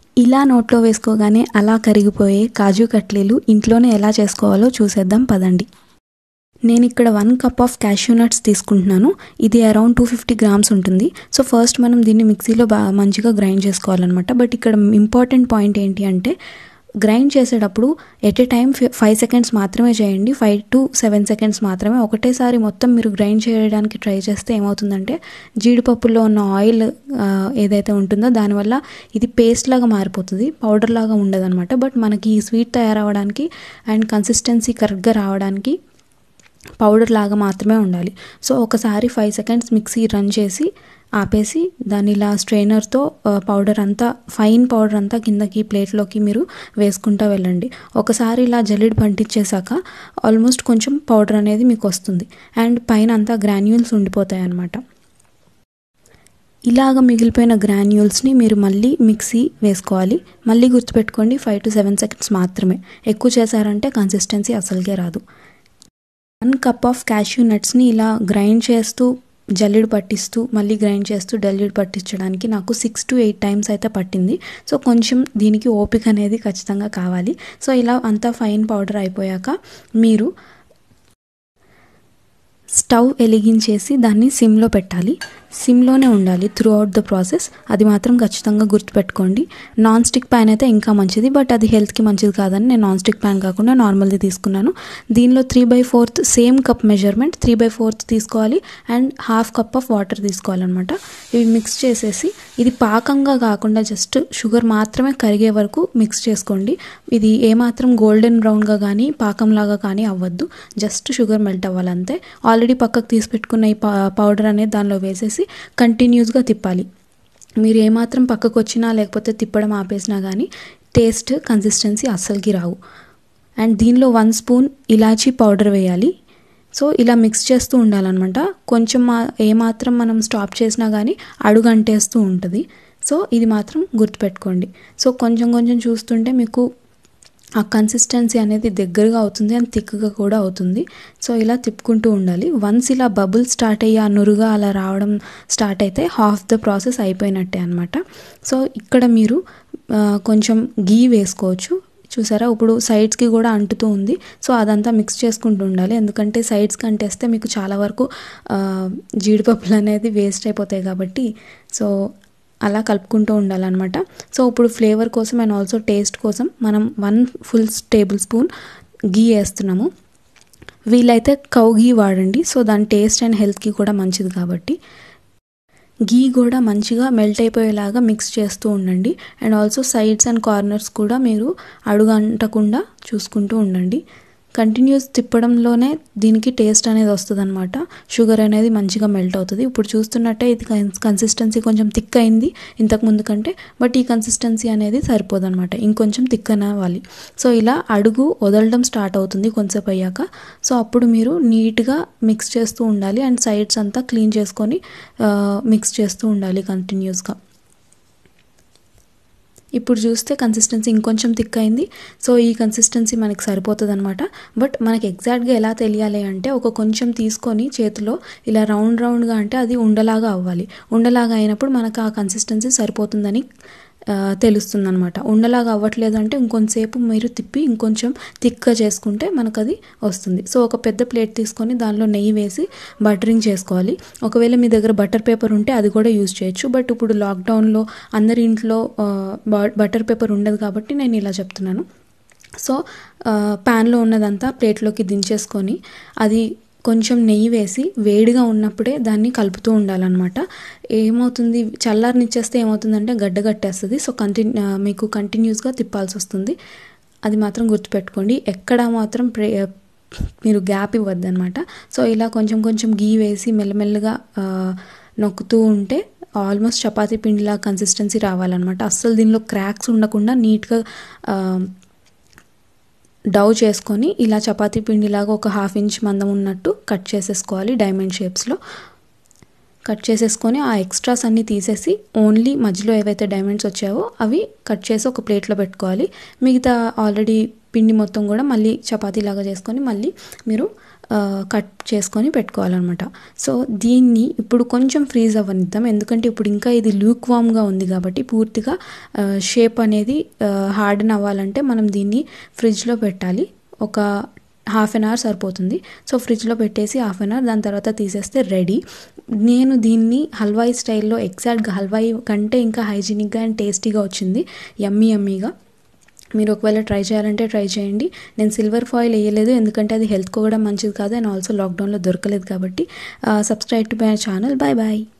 ఇలా నోట్లో వేసుకోగానే అలా కరిగిపోయే కాజు కట్లీలు ఇంట్లోనే ఎలా చేసుకోవాలో చూసేద్దాం పదండి నేను ఇక్కడ one cup of cashew nuts తీసుకుంటున్నాను ఇది అరౌండ్ టూ ఫిఫ్టీ గ్రామ్స్ ఉంటుంది సో ఫస్ట్ మనం దీన్ని మిక్సీలో బాగా మంచిగా గ్రైండ్ చేసుకోవాలన్నమాట బట్ ఇక్కడ ఇంపార్టెంట్ పాయింట్ ఏంటి అంటే గ్రైండ్ చేసేటప్పుడు at a time five seconds మాత్రమే చేయండి ఫైవ్ టు సెవెన్ సెకండ్స్ మాత్రమే ఒకటేసారి మొత్తం మీరు గ్రైండ్ చేయడానికి ట్రై చేస్తే ఏమవుతుందంటే జీడిపప్పులో ఉన్న ఆయిల్ ఏదైతే ఉంటుందో దానివల్ల ఇది పేస్ట్ లాగా మారిపోతుంది పౌడర్ లాగా ఉండదన్నమాట బట్ మనకి ఈ స్వీట్ తయారవడానికి అండ్ కన్సిస్టెన్సీ కరెక్ట్గా రావడానికి పౌడర్ లాగా మాత్రమే ఉండాలి సో ఒకసారి ఫైవ్ సెకండ్స్ మిక్సీ రన్ చేసి ఆపేసి దాన్ని ఇలా స్ట్రైనర్తో పౌడర్ అంతా ఫైన్ పౌడర్ అంతా కిందకి ప్లేట్లోకి మీరు వేసుకుంటూ వెళ్ళండి ఒకసారి ఇలా జల్లిడి పంటించేశాక ఆల్మోస్ట్ కొంచెం పౌడర్ అనేది మీకు వస్తుంది అండ్ పైన అంతా గ్రాన్యూల్స్ ఉండిపోతాయి అన్నమాట ఇలాగ మిగిలిపోయిన గ్రాన్యూల్స్ని మీరు మళ్ళీ మిక్సీ వేసుకోవాలి మళ్ళీ గుర్తుపెట్టుకోండి ఫైవ్ టు సెవెన్ సెకండ్స్ మాత్రమే ఎక్కువ చేశారంటే కన్సిస్టెన్సీ అసలుకే రాదు వన్ కప్ ఆఫ్ క్యాష్యూ నట్స్ని ఇలా గ్రైండ్ చేస్తూ జల్లిడు పట్టిస్తూ మళ్ళీ గ్రైండ్ చేస్తూ జల్లిడు పట్టించడానికి నాకు సిక్స్ టు ఎయిట్ టైమ్స్ అయితే పట్టింది సో కొంచెం దీనికి ఓపిక అనేది ఖచ్చితంగా కావాలి సో ఇలా అంతా ఫైన్ పౌడర్ అయిపోయాక మీరు స్టవ్ వెలిగించేసి దాన్ని సిమ్లో పెట్టాలి సిమ్లోనే ఉండాలి త్రూ అవుట్ ద ప్రాసెస్ అది మాత్రం ఖచ్చితంగా గుర్తుపెట్టుకోండి నాన్ స్టిక్ ప్యాన్ అయితే ఇంకా మంచిది బట్ అది హెల్త్కి మంచిది కాదని నేను నాన్ స్టిక్ ప్యాన్ కాకుండా నార్మల్ది తీసుకున్నాను దీనిలో three by fourth same cup measurement three by fourth తీసుకోవాలి and half cup of water తీసుకోవాలన్నమాట ఇవి మిక్స్ చేసేసి ఇది పాకంగా కాకుండా జస్ట్ షుగర్ మాత్రమే కరిగే వరకు మిక్స్ చేసుకోండి ఇది ఏమాత్రం గోల్డెన్ బ్రౌన్గా కానీ పాకంలాగా కానీ అవ్వద్దు జస్ట్ షుగర్ మెల్ట్ అవ్వాలంతే ఆల్రెడీ పక్కకు తీసి పెట్టుకున్న ఈ పౌడర్ అనేది దానిలో వేసేసి కంటిన్యూస్గా తిప్పాలి మీరు ఏమాత్రం పక్కకు వచ్చినా లేకపోతే తిప్పడం ఆపేసినా కానీ టేస్ట్ కన్సిస్టెన్సీ అస్సలకి రావు అండ్ దీనిలో వన్ స్పూన్ ఇలాచీ పౌడర్ వేయాలి సో ఇలా మిక్స్ చేస్తూ ఉండాలన్నమాట కొంచెం ఏమాత్రం మనం స్టాప్ చేసినా కానీ అడుగు అంటేస్తూ ఉంటుంది సో ఇది మాత్రం గుర్తుపెట్టుకోండి సో కొంచెం కొంచెం చూస్తుంటే మీకు ఆ కన్సిస్టెన్సీ అనేది దగ్గరగా అవుతుంది అండ్ థిక్గా కూడా అవుతుంది సో ఇలా తిప్పుకుంటూ ఉండాలి వన్స్ ఇలా బబుల్ స్టార్ట్ అయ్యి ఆ నురుగా అలా రావడం స్టార్ట్ అయితే హాఫ్ ద ప్రాసెస్ అయిపోయినట్టే అనమాట సో ఇక్కడ మీరు కొంచెం గీ వేసుకోవచ్చు చూసారా ఇప్పుడు సైడ్స్కి కూడా అంటుతూ ఉంది సో అదంతా మిక్స్ చేసుకుంటూ ఉండాలి ఎందుకంటే సైడ్స్కి అంటేస్తే మీకు చాలా వరకు జీడిపప్పులు అనేది వేస్ట్ అయిపోతాయి కాబట్టి సో అలా కలుపుకుంటూ ఉండాలన్నమాట సో ఇప్పుడు ఫ్లేవర్ కోసం అండ్ ఆల్సో టేస్ట్ కోసం మనం one full tablespoon ghee వేస్తున్నాము వీలైతే కౌ గీ వాడండి సో దాని టేస్ట్ అండ్ హెల్త్కి కూడా మంచిది కాబట్టి గీ కూడా మంచిగా మెల్ట్ అయిపోయేలాగా మిక్స్ చేస్తూ ఉండండి and also sides and corners కూడా మీరు అడుగంటకుండా చూసుకుంటూ ఉండండి కంటిన్యూస్ తిప్పడంలోనే దీనికి టేస్ట్ అనేది వస్తుంది అనమాట షుగర్ అనేది మంచిగా మెల్ట్ అవుతుంది ఇప్పుడు చూస్తున్నట్టే ఇది కన్సిస్టెన్సీ కొంచెం థిక్ అయింది ఇంతకు ముందు కంటే బట్ ఈ కన్సిస్టెన్సీ అనేది సరిపోదు అనమాట ఇంకొంచెం థిక్ అవ్వాలి సో ఇలా అడుగు వదలడం స్టార్ట్ అవుతుంది కొంచెంసేపు అయ్యాక సో అప్పుడు మీరు నీట్గా మిక్స్ చేస్తూ ఉండాలి అండ్ సైడ్స్ అంతా క్లీన్ చేసుకొని మిక్స్ చేస్తూ ఉండాలి కంటిన్యూస్గా ఇప్పుడు చూస్తే కన్సిస్టెన్సీ ఇంకొంచెం థిక్ అయింది సో ఈ కన్సిస్టెన్సీ మనకి సరిపోతుంది అనమాట బట్ మనకి ఎగ్జాక్ట్గా ఎలా తెలియాలి అంటే ఒక కొంచెం తీసుకొని చేతిలో ఇలా రౌండ్ రౌండ్గా అంటే అది ఉండలాగా అవ్వాలి ఉండలాగా అయినప్పుడు మనకు ఆ కన్సిస్టెన్సీ సరిపోతుందని తెలుస్తుంది అనమాట ఉండలాగా అవ్వట్లేదు అంటే ఇంకొంతసేపు మీరు తిప్పి ఇంకొంచెం థిక్గా చేసుకుంటే మనకు అది వస్తుంది సో ఒక పెద్ద ప్లేట్ తీసుకొని దానిలో నెయ్యి వేసి బటరింగ్ చేసుకోవాలి ఒకవేళ మీ దగ్గర బటర్ పేపర్ ఉంటే అది కూడా యూజ్ చేయొచ్చు బట్ ఇప్పుడు లాక్డౌన్లో అందరి ఇంట్లో బటర్ పేపర్ ఉండదు కాబట్టి నేను ఇలా చెప్తున్నాను సో ప్యాన్లో ఉన్నదంతా ప్లేట్లోకి దించేసుకొని అది కొంచెం నెయ్యి వేసి వేడిగా ఉన్నప్పుడే దాన్ని కలుపుతూ ఉండాలన్నమాట ఏమవుతుంది చల్లారనిచ్చేస్తే ఏమవుతుందంటే గడ్డ కట్టేస్తుంది సో కంటిన్యూ మీకు కంటిన్యూస్గా తిప్పాల్సి వస్తుంది అది మాత్రం గుర్తుపెట్టుకోండి ఎక్కడ మాత్రం ప్రే మీరు గ్యాప్ ఇవ్వద్దు అనమాట సో ఇలా కొంచెం కొంచెం గీ వేసి మెల్లమెల్లగా నొక్కుతూ ఉంటే ఆల్మోస్ట్ చపాతీ పిండిలా కన్సిస్టెన్సీ రావాలన్నమాట అస్సలు దీనిలో క్రాక్స్ ఉండకుండా నీట్గా డవ్ చేసుకొని ఇలా చపాతీ పిండిలాగా ఒక హాఫ్ ఇంచ్ మందం ఉన్నట్టు కట్ చేసేసుకోవాలి డైమండ్ షేప్స్లో కట్ చేసేసుకొని ఆ ఎక్స్ట్రాస్ అన్నీ తీసేసి ఓన్లీ మధ్యలో ఏవైతే డైమండ్స్ వచ్చావో అవి కట్ చేసి ఒక ప్లేట్లో పెట్టుకోవాలి మిగతా ఆల్రెడీ పిండి మొత్తం కూడా మళ్ళీ చపాతీలాగా చేసుకొని మళ్ళీ మీరు కట్ చేసుకొని పెట్టుకోవాలన్నమాట సో దీన్ని ఇప్పుడు కొంచెం ఫ్రీజ్ అవ్వనిద్దాం ఎందుకంటే ఇప్పుడు ఇంకా ఇది లూక్ వామ్గా ఉంది కాబట్టి పూర్తిగా షేప్ అనేది హార్డన్ అవ్వాలంటే మనం దీన్ని ఫ్రిడ్జ్లో పెట్టాలి ఒక హాఫ్ అన్ అవర్ సరిపోతుంది సో ఫ్రిడ్జ్లో పెట్టేసి హాఫ్ అన్ అవర్ దాని తర్వాత తీసేస్తే రెడీ నేను దీన్ని హల్వాయి స్టైల్లో ఎగ్జాక్ట్గా హల్వాయి కంటే ఇంకా హైజీనిక్గా అండ్ టేస్టీగా వచ్చింది యమ్మీ యమ్మీగా మీరు ఒకవేళ ట్రై చేయాలంటే ట్రై చేయండి నేను సిల్వర్ ఫాయిల్ వేయలేదు ఎందుకంటే అది హెల్త్ కూడా మంచిది కాదు అండ్ ఆల్సో లాక్డౌన్లో దొరకలేదు కాబట్టి subscribe to my channel bye bye